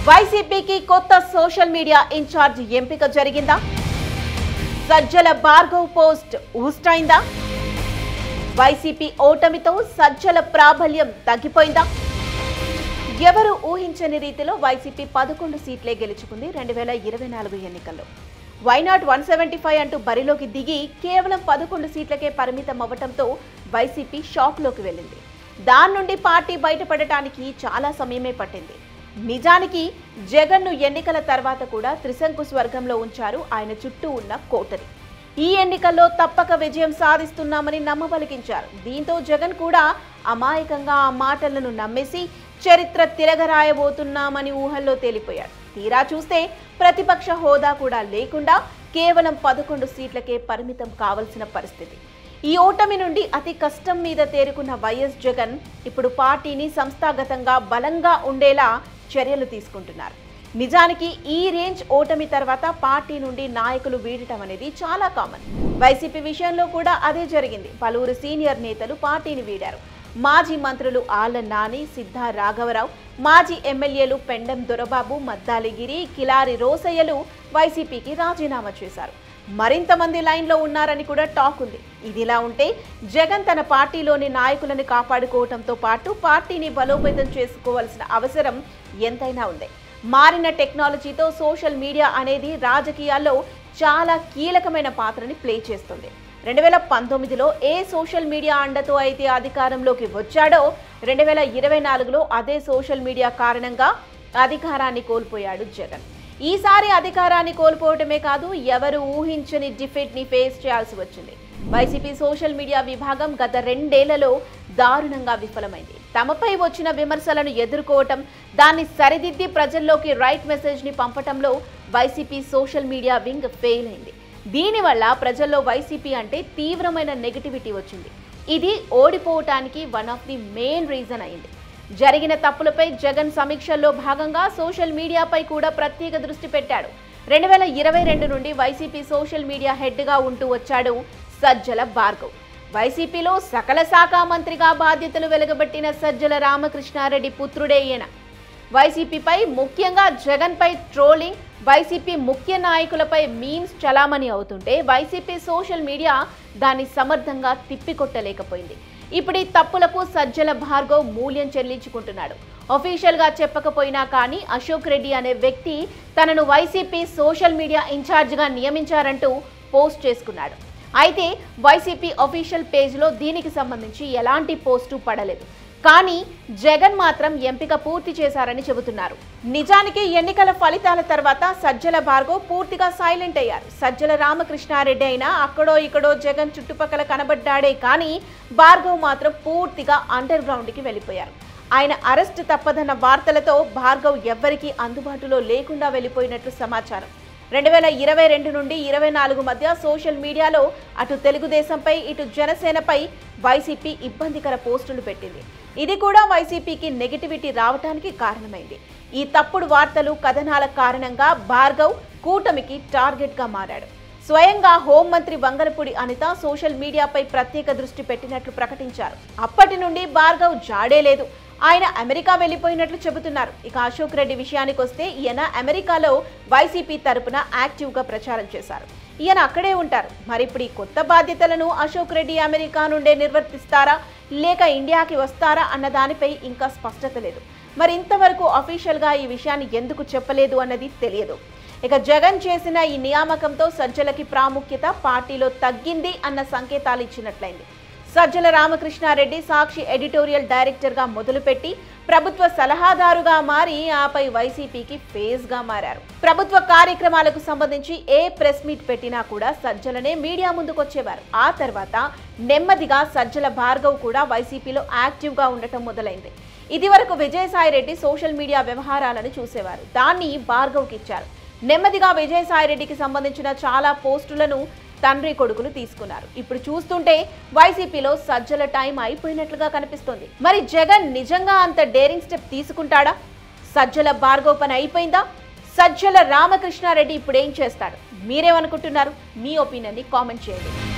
వైసీపీకి కొత్త social media incharge ఎంపిక జరిగిందా సజ్జల భార్గవ్ పోస్ట్ ఊస్టైందా వైసీపీ ఓటమితో సజ్జల ప్రాబల్యం తగ్గిపోయిందా ఎవరు ఊహించని రీతిలో వైసీపీ పదకొండు సీట్లే గెలుచుకుంది రెండు వేల ఇరవై నాలుగు ఎన్నికల్లో వైనాట్ వన్ సెవెంటీ ఫైవ్ అంటూ బరిలోకి దిగి కేవలం పదకొండు సీట్లకే పరిమితం అవ్వటంతో వైసీపీ షాక్లోకి వెళ్ళింది దాని నుండి పార్టీ బయటపడటానికి చాలా సమయమే పట్టింది నిజానికి జగన్ను ఎన్నికల తర్వాత కూడా త్రిశంకు స్వర్గంలో ఉంచారు ఆయన చుట్టూ ఉన్న కోటరి ఈ ఎన్నికల్లో తప్పక విజయం సాధిస్తున్నామని నమ్మబలికించారు దీంతో జగన్ కూడా అమాయకంగా ఆ మాటలను నమ్మేసి చరిత్ర తిరగరాయబోతున్నామని ఊహల్లో తేలిపోయాడు తీరా చూస్తే ప్రతిపక్ష హోదా కూడా లేకుండా కేవలం పదకొండు సీట్లకే పరిమితం కావలసిన పరిస్థితి ఈ ఓటమి నుండి అతి కష్టం మీద తేరుకున్న వైఎస్ జగన్ ఇప్పుడు పార్టీని సంస్థాగతంగా బలంగా ఉండేలా చర్యలు తీసుకుంటున్నారు నిజానికి ఈ రేంజ్ ఓటమి తర్వాత పార్టీ నుండి నాయకులు వీడటం అనేది చాలా కామన్ వైసీపీ విషయంలో కూడా అదే జరిగింది పలువురు సీనియర్ నేతలు పార్టీని వీడారు మాజీ మంత్రులు ఆళ్ల నాని సిద్ధా రాఘవరావు మాజీ ఎమ్మెల్యేలు పెండెం దొరబాబు మద్దాలిగిరి కిలారి రోసయ్యలు వైసీపీకి రాజీనామా చేశారు మరింత మంది లైన్లో ఉన్నారని కూడా టాక్ ఉంది ఇదిలా ఉంటే జగన్ తన పార్టీలోని నాయకులను కాపాడుకోవడంతో పాటు పార్టీని బలోపేతం చేసుకోవాల్సిన అవసరం ఎంతైనా ఉంది మారిన టెక్నాలజీతో సోషల్ మీడియా అనేది రాజకీయాల్లో చాలా కీలకమైన పాత్రని ప్లే చేస్తుంది రెండు వేల పంతొమ్మిదిలో ఏ సోషల్ మీడియా అండతో అయితే అధికారంలోకి వచ్చాడో రెండు వేల ఇరవై నాలుగులో అదే సోషల్ మీడియా కారణంగా అధికారాన్ని కోల్పోయాడు జగన్ ఈసారి అధికారాన్ని కోల్పోవటమే కాదు ఎవరు ఊహించని డిఫిట్ ని ఫేస్ చేయాల్సి వచ్చింది వైసీపీ సోషల్ మీడియా విభాగం గత రెండేళ్లలో దారుణంగా విఫలమైంది తమపై వచ్చిన విమర్శలను ఎదుర్కోవటం దాన్ని సరిదిద్ది ప్రజల్లోకి రైట్ మెసేజ్ ని పంపటంలో YCP social media wing fail అయింది దీనివల్ల ప్రజల్లో వైసీపీ అంటే తీవ్రమైన నెగిటివిటీ వచ్చింది ఇది ఓడిపోవటానికి one of the main reason అయింది జరిగిన తప్పులపై జగన్ సమీక్షల్లో భాగంగా సోషల్ మీడియాపై కూడా ప్రత్యేక దృష్టి పెట్టాడు రెండు వేల ఇరవై రెండు నుండి వైసీపీ సోషల్ మీడియా హెడ్గా ఉంటూ వచ్చాడు సజ్జల భార్గవ్ వైసీపీలో సకల శాఖ మంత్రిగా బాధ్యతలు వెలుగబెట్టిన సజ్జల రామకృష్ణారెడ్డి పుత్రుడే ఈయన వైసీపీపై ముఖ్యంగా జగన్పై ట్రోలింగ్ వైసీపీ ముఖ్య నాయకులపై మీమ్స్ చలామణి అవుతుంటే వైసీపీ సోషల్ మీడియా దాన్ని సమర్థంగా తిప్పికొట్టలేకపోయింది ఇప్పుడు ఈ తప్పులకు సజ్జల భార్గవ్ మూల్యం చెల్లించుకుంటున్నాడు అఫీషియల్ గా చెప్పకపోయినా కానీ అశోక్ రెడ్డి అనే వ్యక్తి తనను వైసీపీ సోషల్ మీడియా ఇన్ఛార్జిగా నియమించారంటూ పోస్ట్ చేసుకున్నాడు అయితే వైసీపీ అఫీషియల్ పేజ్లో దీనికి సంబంధించి ఎలాంటి పోస్టు పడలేదు కానీ జగన్ మాత్రం ఎంపిక పూర్తి చేశారని చెబుతున్నారు నిజానికి ఎన్నికల ఫలితాల తర్వాత సజ్జల భార్గవ్ పూర్తిగా సైలెంట్ అయ్యారు సజ్జల రామకృష్ణారెడ్డి అయినా అక్కడో ఇక్కడో జగన్ చుట్టుపక్కల కనబడ్డాడే కానీ భార్గవ్ మాత్రం పూర్తిగా అండర్ గ్రౌండ్కి వెళ్ళిపోయారు ఆయన అరెస్ట్ తప్పదన్న వార్తలతో భార్గవ్ ఎవ్వరికీ అందుబాటులో లేకుండా వెళ్ళిపోయినట్లు సమాచారం రెండు వేల ఇరవై రెండు నుండి ఇరవై నాలుగు మధ్య సోషల్ మీడియాలో అటు తెలుగుదేశంపై ఇటు జనసేనపై వైసీపీ ఇబ్బందికర పోస్టులు పెట్టింది ఇది కూడా వైసీపీకి నెగిటివిటీ రావడానికి కారణమైంది ఈ తప్పుడు వార్తలు కథనాల కారణంగా భార్గవ్ కూటమికి టార్గెట్గా మారాడు స్వయంగా హోంమంత్రి వంగలపూడి అనిత సోషల్ మీడియాపై ప్రత్యేక దృష్టి పెట్టినట్లు ప్రకటించారు అప్పటి నుండి భార్గవ్ జాడే లేదు ఆయన అమెరికా వెళ్ళిపోయినట్లు చెబుతున్నారు ఇక అశోక్ రెడ్డి విషయానికి వస్తే ఈయన అమెరికాలో వైసీపీ తరపున యాక్టివ్గా ప్రచారం చేశారు ఈయన అక్కడే ఉంటారు మరి ఇప్పుడు ఈ కొత్త బాధ్యతలను అశోక్ రెడ్డి అమెరికా నుండే నిర్వర్తిస్తారా లేక ఇండియాకి వస్తారా అన్న దానిపై ఇంకా స్పష్టత లేదు మరి ఇంతవరకు అఫీషియల్గా ఈ విషయాన్ని ఎందుకు చెప్పలేదు అన్నది తెలియదు ఇక జగన్ చేసిన ఈ నియామకంతో సజ్జలకి ప్రాముఖ్యత పార్టీలో తగ్గింది అన్న సంకేతాలు ఇచ్చినట్లయింది సజ్జల రామకృష్ణారెడ్డి సాక్షి ఎడిటోరియల్ డైరెక్టర్గా మొదలుపెట్టి ప్రభుత్వ సలహాదారుగా మారి ఆపై వైసీపీకి ఫేజ్గా మారారు ప్రభుత్వ కార్యక్రమాలకు సంబంధించి ఏ ప్రెస్ మీట్ పెట్టినా కూడా సజ్జలనే మీడియా ముందుకొచ్చేవారు ఆ తర్వాత నెమ్మదిగా సజ్జల భార్గవ్ కూడా వైసీపీలో యాక్టివ్గా ఉండటం మొదలైంది ఇదివరకు విజయసాయిరెడ్డి సోషల్ మీడియా వ్యవహారాలను చూసేవారు దాన్ని భార్గవ్కి ఇచ్చారు నెమ్మదిగా విజయసాయిరెడ్డికి సంబంధించిన చాలా పోస్టులను తండ్రి కొడుకులు తీసుకున్నారు ఇప్పుడు చూస్తుంటే వైసీపీలో సజ్జల టైం అయిపోయినట్లుగా కనిపిస్తోంది మరి జగన్ నిజంగా అంత డేరింగ్ స్టెప్ తీసుకుంటాడా సజ్జల భార్గవ్ పని అయిపోయిందా సజ్జల రామకృష్ణారెడ్డి ఇప్పుడు ఏం చేస్తాడు మీరేమనుకుంటున్నారు మీ ఒపీనియన్ని కామెంట్ చేయండి